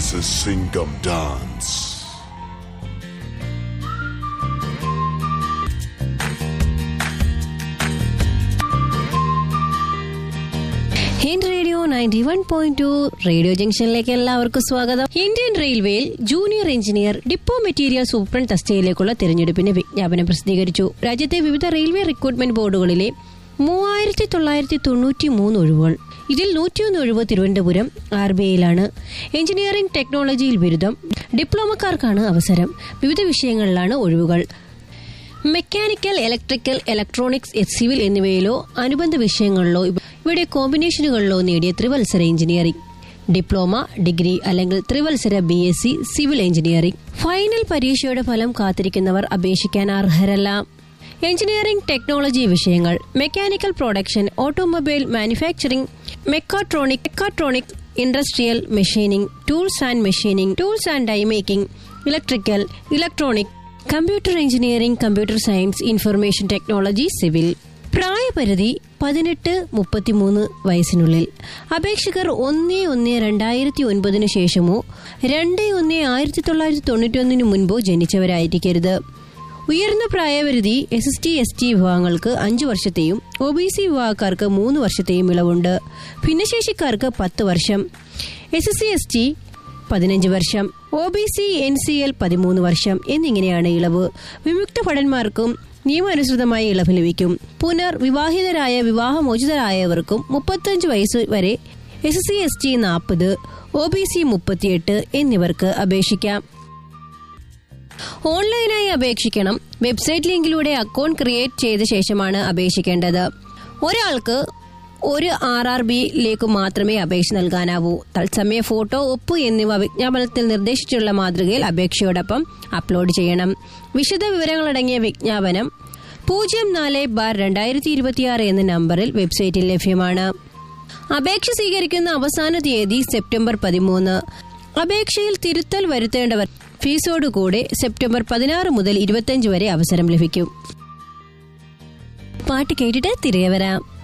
This is Singam Dance. Hind radio ninety one point two radio ജംഗ്ഷനിലേക്ക് എല്ലാവർക്കും സ്വാഗതം Indian റെയിൽവേയിൽ junior engineer depot material superintendent തസ്തികയിലേക്കുള്ള തിരഞ്ഞെടുപ്പിന് വിജ്ഞാപനം പ്രസിദ്ധീകരിച്ചു രാജ്യത്തെ വിവിധ റെയിൽവേ റിക്രൂട്ട്മെന്റ് ബോർഡുകളിലെ മൂവായിരത്തി തൊള്ളായിരത്തി തൊണ്ണൂറ്റി മൂന്ന് ഒഴിവുകൾ ഇതിൽ നൂറ്റിയൊന്ന് ഒഴിവ് തിരുവനന്തപുരം ആർ ബി ഐയിലാണ് എഞ്ചിനീയറിംഗ് ടെക്നോളജിയിൽ ബിരുദം ഡിപ്ലോമക്കാർക്കാണ് അവസരം വിവിധ വിഷയങ്ങളിലാണ് ഒഴിവുകൾ മെക്കാനിക്കൽ ഇലക്ട്രിക്കൽ ഇലക്ട്രോണിക്സ് സിവിൽ എന്നിവയിലോ അനുബന്ധ വിഷയങ്ങളിലോ ഇവ- ഇവിടെ കോമ്പിനേഷനുകളിലോ നേടിയ ത്രിവത്സര എഞ്ചിനീയറിംഗ് ഡിപ്ലോമ ഡിഗ്രി അല്ലെങ്കിൽ ത്രിവത്സര B S C civil engineering final പരീക്ഷയുടെ ഫലം കാത്തിരിക്കുന്നവർ അപേക്ഷിക്കാൻ അർഹരല്ല എഞ്ചിനീയറിംഗ് ടെക്നോളജി വിഷയങ്ങൾ mechanical production automobile manufacturing mechatronic mechatronic industrial machining tools and machining tools and die making electrical electronic computer engineering computer science information technology civil പ്രായപരിധി പതിനെട്ട് മുപ്പത്തിമൂന്ന് വയസ്സിനുള്ളിൽ അപേക്ഷകർ ഒന്ന് ഒന്ന് രണ്ടായിരത്തി ഒൻപതിനു ശേഷമോ രണ്ട് ഒന്ന് ആയിരത്തി തൊള്ളായിരത്തി തൊണ്ണൂറ്റൊന്നിനു മുൻപോ ജനിച്ചവരായിരിക്കരുത് ഉയർന്ന പ്രായപരിധി S S T S T വിഭാഗങ്ങൾക്ക് അഞ്ചു വർഷത്തെയും ഒ ബി സി വിഭാഗക്കാർക്ക് മൂന്ന് വർഷത്തെയും ഇളവുണ്ട് ഭിന്നശേഷിക്കാർക്ക് പത്ത് വർഷം S S C S T പതിനഞ്ച് വർഷം O B C N C L പതിമൂന്ന് വർഷം എന്നിങ്ങനെയാണ് ഇളവ് വിമുക്ത ഭടന്മാർക്കും നിയമാനുസൃതമായി ഇളവ് ലഭിക്കും പുനർ വിവാഹിതരായ വിവാഹമോചിതരായവർക്കും മുപ്പത്തഞ്ച് വയസ്സ് വരെ S S C S T നാൽപ്പത് ഒ ബി സി മുപ്പത്തിയെട്ട് എന്നിവർക്ക് അപേക്ഷിക്കാം ഓൺലൈനായി അപേക്ഷിക്കണം വെബ്സൈറ്റ് ലിങ്കിലൂടെ അക്കൗണ്ട് ക്രിയേറ്റ് ചെയ്ത ശേഷമാണ് അപേക്ഷിക്കേണ്ടത് ഒരാൾക്ക് ഒരു ആർ ആർ ബിയിലേക്ക് മാത്രമേ അപേക്ഷ നൽകാനാവൂ തത്സമയ ഫോട്ടോ ഒപ്പ് എന്നിവ വിജ്ഞാപനത്തിൽ നിർദ്ദേശിച്ചിട്ടുള്ള മാതൃകയിൽ അപേക്ഷയോടൊപ്പം അപ്ലോഡ് ചെയ്യണം വിശദ വിവരങ്ങളടങ്ങിയ വിജ്ഞാപനം പൂജ്യം നാല് ബാർ രണ്ടായിരത്തി ഇരുപത്തിയാറ് എന്ന നമ്പറിൽ വെബ്സൈറ്റിൽ ലഭ്യമാണ് അപേക്ഷ സ്വീകരിക്കുന്ന അവസാന തീയതി സെപ്റ്റംബർ പതിമൂന്ന് അപേക്ഷയിൽ തിരുത്തൽ വരുത്തേണ്ടവർ ഫീസോടുകൂടെ സെപ്റ്റംബർ പതിനാറ് മുതൽ ഇരുപത്തിയഞ്ച് വരെ അവസരം ലഭിക്കും പാട്ട് കേട്ടിട്ട് തിരികെ വരാം